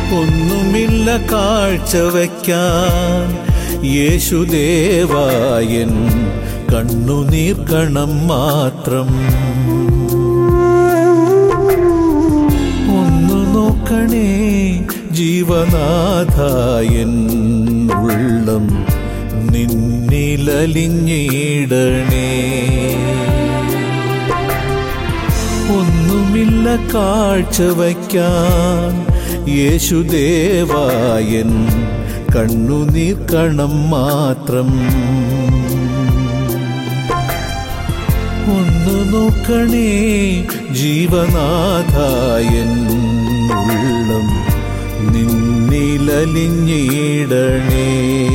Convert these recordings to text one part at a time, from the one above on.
ഒന്നുമില്ല കാഴ്ചവയ്ക്കാൻ യേശുദേവായൻ കണ്ണുനീർക്കണം മാത്രം ഒന്നു നോക്കണേ ജീവനാഥായൻ ഉള്ളം നിന്നിലലിഞ്ഞിടണേ ഒന്നുമില്ല കാഴ്ചവയ്ക്കാൻ യേശുദേവായൻ കണ്ണുനീർക്കണം മാത്രം ഒന്നു നോക്കണേ ജീവനാഥായൻ ഉള്ളം നിന്നിലലിഞ്ഞിടണേ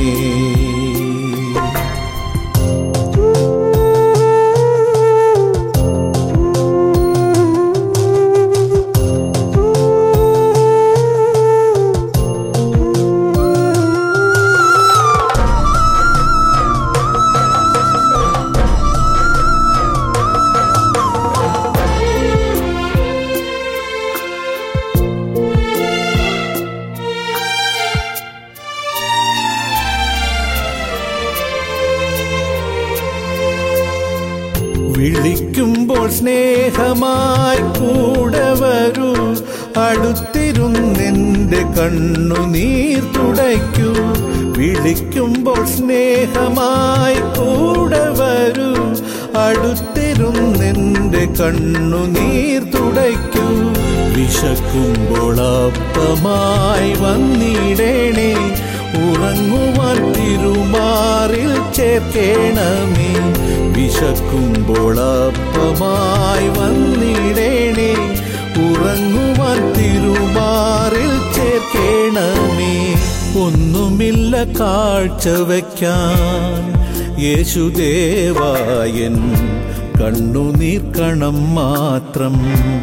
വിളിക്കുമ്പോൾ സ്നേഹമായി കൂടെ വരൂ അടുത്തിരുന്നെന്റെ കണ്ണുനീർ തുടയ്ക്കൂ വിളിക്കുമ്പോൾ സ്നേഹമായി കൂടെ വരൂ അടുത്തിരുന്നെന്റെ കണ്ണുനീർ തുടയ്ക്കൂ വിശക്കുമ്പോൾ അപ്പമായി വന്നിടണേ ഉറങ്ങുവാൻ തിരുമാറിൽ ചേർക്കേണമേ വിശക്കുമ്പോൾ അപ്പമായി വന്നിടണേ ഉറങ്ങുവാൻ തിരുമാറിൽ ചേർക്കേണമേ ഒന്നുമില്ല കാഴ്ചവയ്ക്കാൻ യേശുദേവായൻ കണ്ണുനീർക്കണം മാത്രം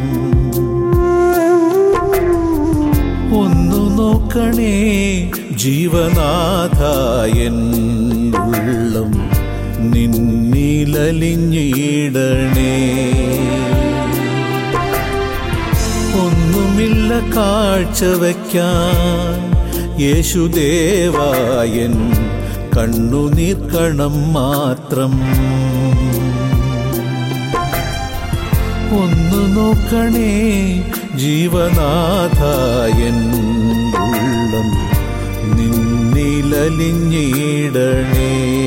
ഒന്നു നോക്കണേ ജീവനാഥായൻ ഉള്ളം നിന്നിലലിഞ്ഞിടണേ ഒന്നുമില്ല കാഴ്ചവയ്ക്കാൻ യേശുദേവായൻ കണ്ണുനീർക്കണം മാത്രം ഒന്നു നോക്കണേ ജീവനാഥായൻ ഉള്ളം നിന്നിലലിഞ്ഞിടണേ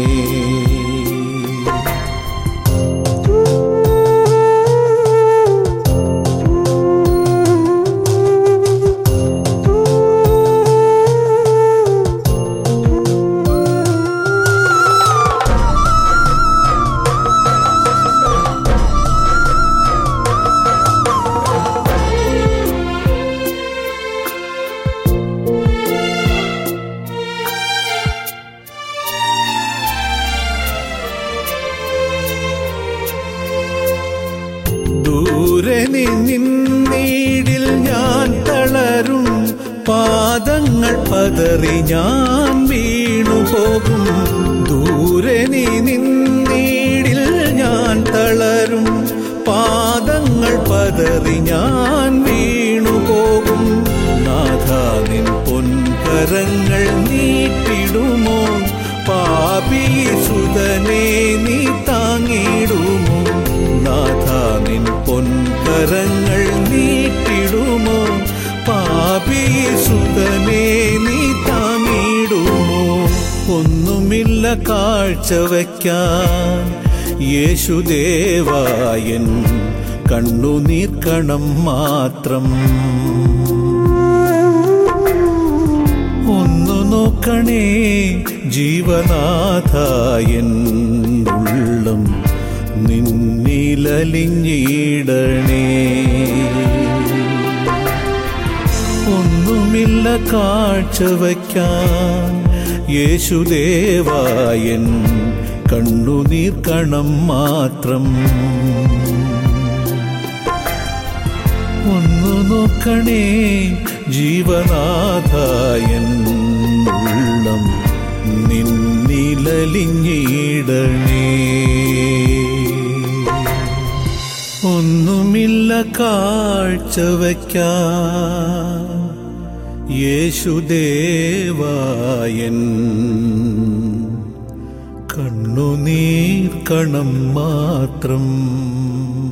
ദൂരെ നിന്നീടിൽ ഞാൻ തളരും പാദങ്ങൾ പതറി ഞാൻ വീണുപോകും ദൂരെ നീ നിന്നീടിൽ ഞാൻ തളരും പാദങ്ങൾ പതറി ഞാൻ വീണുപോകും നാഥ നിൻ പൊൻകരങ്ങൾ നീട്ടിടുമോ പാപി സുതനെ നീ താങ്ങിടുമോ നാഥ നിൻ പൊൻകരങ്ങൾ നീട്ടിടുമോ പാപി സുതനെ നീ താങ്ങിടുമോ ഒന്നുമില്ല കാഴ്ചവയ്ക്കാൻ യേശുദേവായൻ കണ്ണുനീർക്കണം മാത്രം ഒന്നു നോക്കണേ ജീവനാഥായൻ ഉള്ളം നിന്നിലലിഞ്ഞിടണേ ഒന്നുമില്ല കാഴ്ചവയ്ക്കാൻ യേശുദേവായൻ കണ്ണുനീർക്കണം മാത്രം ഒന്നു നോക്കണേ ജീവനാഥായൻ ഉള്ളം നിന്നിലലിഞ്ഞിടണേ ഒന്നുമില്ല കാഴ്ച വയ്ക്കാൻ യേശുദേവായൻ കണ്ണുനീർ കണം മാത്രം